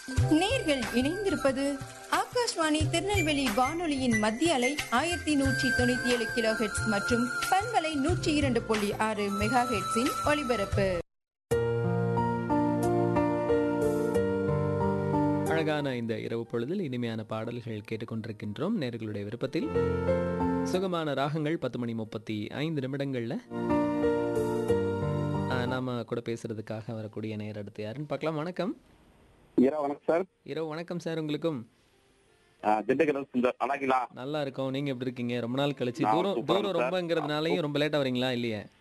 நேர்கள் இணைந்திருப்பது ஆகாஷ்வாணி திருநெல்வேலி வானொலியின் மத்திய அலை ஆயிரத்தி நூற்றி தொண்ணூத்தி ஏழு கிலோ ஹெட்ஸ் மற்றும் பண்பலை நூற்றி இரண்டு புள்ளி ஆறு மெகா ஹெட்ஸின் ஒலிபரப்பு அழகான இந்த இரவு பொழுதில் இனிமையான பாடல்கள் கேட்டுக்கொண்டிருக்கின்றோம் நேர்களுடைய விருப்பத்தில் சுகமான ராகங்கள் பத்து மணி முப்பத்தி ஐந்து நிமிடங்களில் நாம் கூட பேசுறதுக்காக வரக்கூடிய நேர் அடுத்து யாருன்னு பார்க்கலாம் வணக்கம் இரவு வணக்கம் சார் இரவு வணக்கம் சார் உங்களுக்கும் ஆ, திண்டுக்கல் சுந்தர் அழகிலா நல்லா இருக்கோம் நீங்க எப்படி இருக்கீங்க ரொம்ப நாள் கழிச்சு நான் தூரம் சூப்பரா தூரம் இருக்கேன் சார். ரொம்பங்கிறதுனாலையும் ரொம்ப லேட்டா வரீங்களா இல்லையே